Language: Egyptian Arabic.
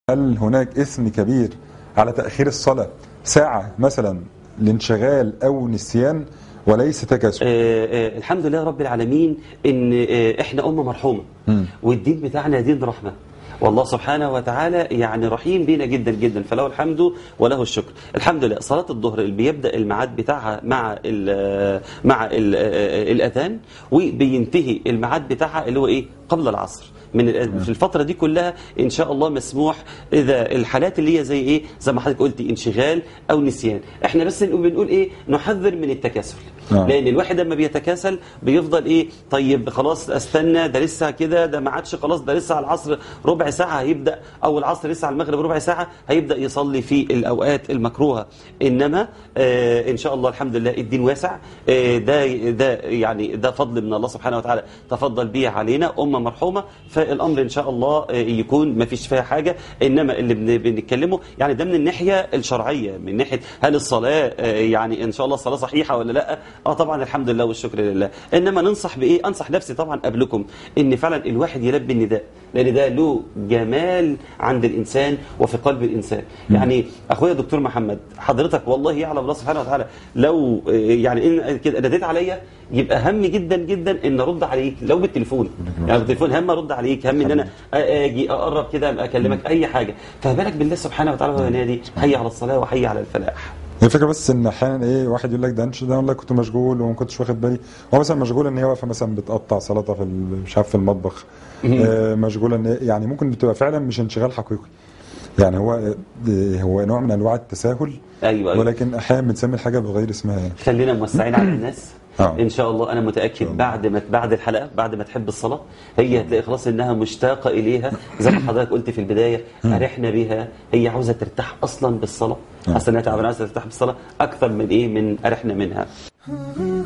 هل هناك إثم كبير على تأخير الصلاة ساعة مثلا لانشغال أو نسيان وليس تكاسل آه، آه، الحمد لله رب العالمين ان آه، احنا امه مرحومه والدين بتاعنا دين رحمه والله سبحانه وتعالى يعني رحيم بينا جدا جدا فله الحمد وله الشكر الحمد لله صلاة الظهر اللي بيبدأ الميعاد بتاعها مع ال مع ال الأذان وبينتهي الميعاد بتاعها اللي هو إيه قبل العصر من ال- في الفترة دي كلها إن شاء الله مسموح إذا الحالات اللي هي زي إيه زي ما حضرتك قلتي انشغال أو نسيان إحنا بس نقول- بنقول إيه نحذر من التكاسل آه. لأن الواحد لما بيتكاسل بيفضل إيه طيب خلاص استنى ده لسه كده ده ما عادش خلاص ده لسه على العصر ربع ساعة هيبدأ أو العصر لسه على المغرب ربع ساعة هيبدأ يصلي في الأوقات المكروهة إنما آه إن شاء الله الحمد لله الدين واسع آه ده ده يعني ده فضل من الله سبحانه وتعالى تفضل به علينا أمة مرحومة فالأمر إن شاء الله آه يكون ما فيش فيها حاجة إنما اللي بن- بنتكلمه يعني ده من الناحية الشرعية من ناحية هل الصلاة آه يعني إن شاء الله الصلاة صحيحة ولا لا اه طبعا الحمد لله والشكر لله انما ننصح بايه انصح نفسي طبعا قبلكم ان فعلا الواحد يلبي النداء لان ده له جمال عند الانسان وفي قلب الانسان يعني اخويا دكتور محمد حضرتك والله يعلم الله سبحانه وتعالى لو آه، يعني ان كده ناديت عليا يبقى هم جدا جدا ان ارد عليك لو بالتليفون يعني بالتليفون هم ارد عليك هم ان انا اجي اقرب كده أبقى اكلمك اي حاجه فبالك بالله سبحانه وتعالى وهو ينادي حي على الصلاه وحي على الفلاح هي الفكره بس ان احيانا ايه واحد يقول لك ده انش ده والله كنت مشغول وما كنتش واخد بالي هو مثلا مشغول ان هي واقفه مثلا بتقطع سلطه في ال- مش عارف في المطبخ آه مشغوله ان هي- يعني ممكن بتبقى فعلا مش انشغال حقيقي يعني هو آه، هو نوع من انواع التساهل ايوه ايوه ولكن احيانا بنسمي الحاجه بغير اسمها يعني خلينا موسعين على الناس آه. ان شاء الله انا متاكد بعد ما بعد الحلقه بعد ما تحب الصلاه هي هتلاقي خلاص انها مشتاقه اليها زي ما حضرتك قلت في البدايه ارحنا بها هي عاوزه ترتاح اصلا بالصلاه حاسه انها تعبانه عاوزه ترتاح بالصلاه اكثر من ايه من ارحنا منها